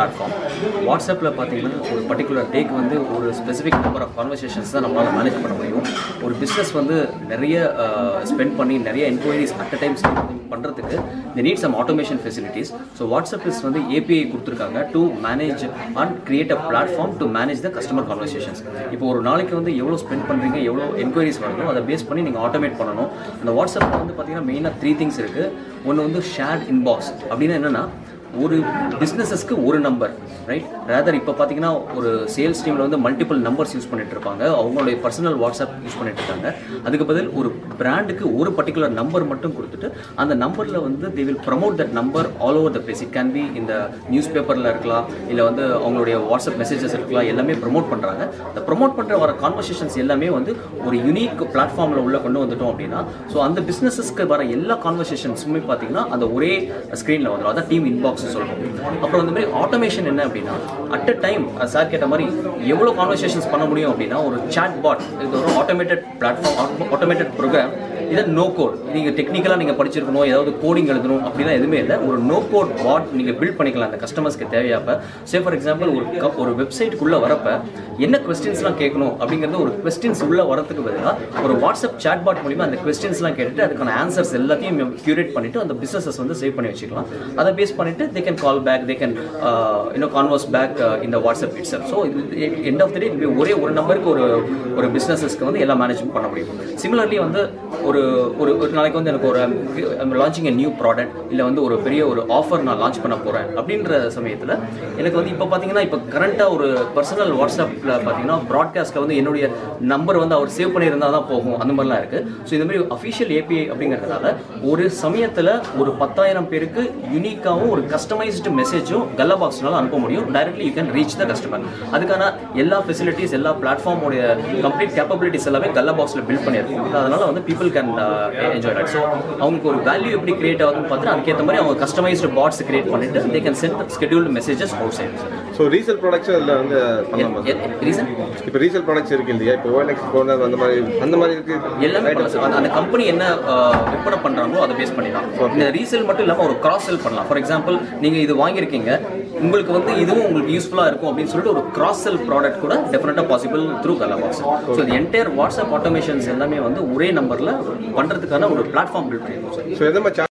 Platform வாட்ஸ்அப்பில் பார்த்தீங்கன்னா ஒரு பர்டிகுலர் டேக்கு வந்து ஒரு ஸ்பெசிஃபிக் நம்பர் ஆஃப் கான்வர்சேஷன்ஸ் தான் நம்மளால் மேனேஜ் பண்ண முடியும் ஒரு பிஸ்னஸ் வந்து நிறைய ஸ்பெண்ட் பண்ணி நிறைய என்கொயரிஸ் அட் டைம் பண்ணுறதுக்கு the need some automation facilities so WhatsApp is வந்து ஏபிஐ கொடுத்துருக்காங்க to manage and create a platform to manage the customer conversations இப்போ ஒரு நாளைக்கு வந்து எவ்வளோ ஸ்பெண்ட் பண்ணுறீங்க எவ்வளோ என்கொயரிஸ் வருதோ அதை பேஸ் பண்ணி நீங்கள் ஆட்டோமேட் பண்ணணும் அந்த வாட்ஸ்அப்பில் வந்து பார்த்தீங்கன்னா மெயினாக த்ரீ திங்ஸ் இருக்குது ஒன்று வந்து ஷேர்ட் இன்பாக்ஸ் அப்படின்னா என்னென்னா ஒரு பிஸ்னஸஸ்க்கு ஒரு நம்பர் ரைட் ரேதர் இப்போ பார்த்தீங்கன்னா ஒரு சேல்ஸ் டீமில் வந்து மல்டிபிள் நம்பர்ஸ் யூஸ் பண்ணிட்டு இருப்பாங்க அவங்களுடைய பர்சனல் வாட்ஸ்அப் யூஸ் பண்ணிட்டு இருக்காங்க அதுக்கு பதில் ஒரு பிராண்டுக்கு ஒரு பர்டிகுலர் நம்பர் மட்டும் கொடுத்துட்டு அந்த நம்பரில் வந்து they will promote that number all over the place it can be இந்த நியூஸ் பேப்பரில் இருக்கலாம் இல்லை வந்து அவங்களுடைய வாட்ஸ்அப் மெசேஜஸ் இருக்கலாம் எல்லாமே ப்ரமோட் பண்ணுறாங்க அந்த ப்ரமோட் பண்ணுற வர கான்வர்சேஷன்ஸ் எல்லாமே வந்து ஒரு யூனிக் பிளாட்ஃபார்மில் உள்ள கொண்டு வந்துட்டோம் அப்படின்னா ஸோ அந்த பிஸ்னஸஸ்க்கு வர எல்லா கான்வர்சேஷன்ஸுமே பார்த்தீங்கன்னா அந்த ஒரே ஸ்க்ரீனில் வந்துடும் அதான் டீம் இன்பாக்ஸ் சொல்லுவோம் அப்புறம் இந்த மாதிரி ஆட்டோமேஷன் என்ன அப்படின்னா அட் அ டைம் சார் கேட்ட மாதிரி எவ்வளோ கான்வர்சேஷன்ஸ் பண்ண முடியும் அப்படின்னா ஒரு சாட் பாட் இது ஒரு ஆட்டோமேட்டட் பிளாட்ஃபார்ம் ஆட்டோமேட்டட் ப்ரோக்ராம் இது நோ கோட் நீங்கள் டெக்னிக்கலாக நீங்கள் படிச்சிருக்கணும் ஏதாவது கோடிங் எழுதணும் அப்படிலாம் எதுவுமே இல்லை ஒரு நோ கோட் பாட் நீங்கள் பில்ட் பண்ணிக்கலாம் அந்த கஸ்டமர்ஸ்க்கு தேவையாப்ப சே ஃபார் எக்ஸாம்பிள் ஒரு க- ஒரு வெப்சைட்டுக்குள்ளே வரப்ப என்ன கொஸ்டின்ஸ்லாம் கேட்கணும் அப்படிங்கிறது ஒரு கொஸ்டின்ஸ் உள்ளே வரதுக்கு பதிலாக ஒரு வாட்ஸ்அப் சாட் பாட் மூலிமா அந்த கொஸ்டின்ஸ்லாம் கேட்டுட்டு அதுக்கான ஆன்சர்ஸ் எல்லாத்தையும் கியூரேட் பண்ணிட்டு அந்த பிஸ்னஸஸ் வந்து சேவ் பண்ணி வச்சுக்கலாம் அதை பேஸ் பண்ணிட்டு they can call back they can இன்னும் கான்வர்ஸ் பேக் இந்த WhatsApp it's so end of the day ஒரே ஒரு நம்பருக்கு ஒரு ஒரு பிஸ்னஸஸ்க்கு வந்து எல்லாம் மேனேஜ்மெண்ட் பண்ண முடியும் சிமிலர்லி வந்து ஒரு ஒரு ஒரு நாளைக்கு வந்து எனக்கு ஒரு லான்ச்சிங் எ நியூ ப்ராடக்ட் இல்லை வந்து ஒரு பெரிய ஒரு ஆஃபர் நான் லான்ச் பண்ண போகிறேன் அப்படின்ற சமயத்தில் எனக்கு வந்து இப்போ பார்த்தீங்கன்னா இப்போ கரண்ட்டாக ஒரு பர்சனல் வாட்ஸ்அப்பில் பார்த்தீங்கன்னா ப்ராட்காஸ்ட்டில் வந்து என்னுடைய நம்பர் வந்து அவர் சேவ் பண்ணியிருந்தால் தான் போகும் அந்த மாதிரிலாம் இருக்குது ஸோ இந்த மாதிரி அஃபிஷியல் ஏபிஐ அப்படிங்கிறதுனால ஒரு சமயத்தில் ஒரு பத்தாயிரம் பேருக்கு யூனிக்காகவும் ஒரு கஸ்டமைஸ்டு மெசேஜும் கல்லா பாக்ஸ்னால அனுப்ப முடியும் directly you can reach the customer அதுக்கான எல்லா ஃபெசிலிட்டிஸ் எல்லா பிளாட்ஃபார்மோடைய கம்ப்ளீட் கேப்பபிலிட்டிஸ் எல்லாமே கல்லா பாக்ஸில் பில்ட் பண்ணியிருக்கோம் அதனால வந்து people can enjoy that so அவங்களுக்கு ஒரு வேல்யூ எப்படி கிரியேட் ஆகுதுன்னு பார்த்துட்டு அதுக்கேற்ற மாதிரி அவங்க கஸ்டமைஸ்டு பாட்ஸ் கிரியேட் பண்ணிட்டு they can send scheduled messages outside so resale products அதில் வந்து பண்ணலாமா ரீசன் இப்போ ரீசேல் ப்ராடக்ட்ஸ் இருக்கு இல்லையா இப்போ ஓஎல்எக்ஸ் போனது அந்த மாதிரி அந்த மாதிரி இருக்கு எல்லாமே பண்ணலாம் சார். அந்த- அந்த கம்பெனி என்ன அஹ், விற்பனை பண்றாங்களோ அதை பேஸ் பண்ணிடலாம் இந்த ரீசேல் மட்டும் இல்லாமல் ஒரு கிராஸ் செல் பண்ணலாம் ஃபார் எக்ஸாம்பிள் நீங்க இது வாங்கியிருக்கீங்க உங்களுக்கு வந்து இதுவும் உங்களுக்கு யூஸ்ஃபுல்லா இருக்கும் அப்படின்னு சொல்லிட்டு ஒரு கிராஸ் செல் ப்ராடக்ட் கூட டெஃபினட்டா possible through Gallabox so இது என்டையர் வாட்ஸ்அப் ஆட்டோமேஷன்ஸ் எல்லாமே வந்து ஒரே நம்பர்ல பண்றதுக்கான ஒரு பிளாட்ஃபார்ம் பில்ட் பண்ணிருக்கோம் சார் ஸோ எந்த மாதிரி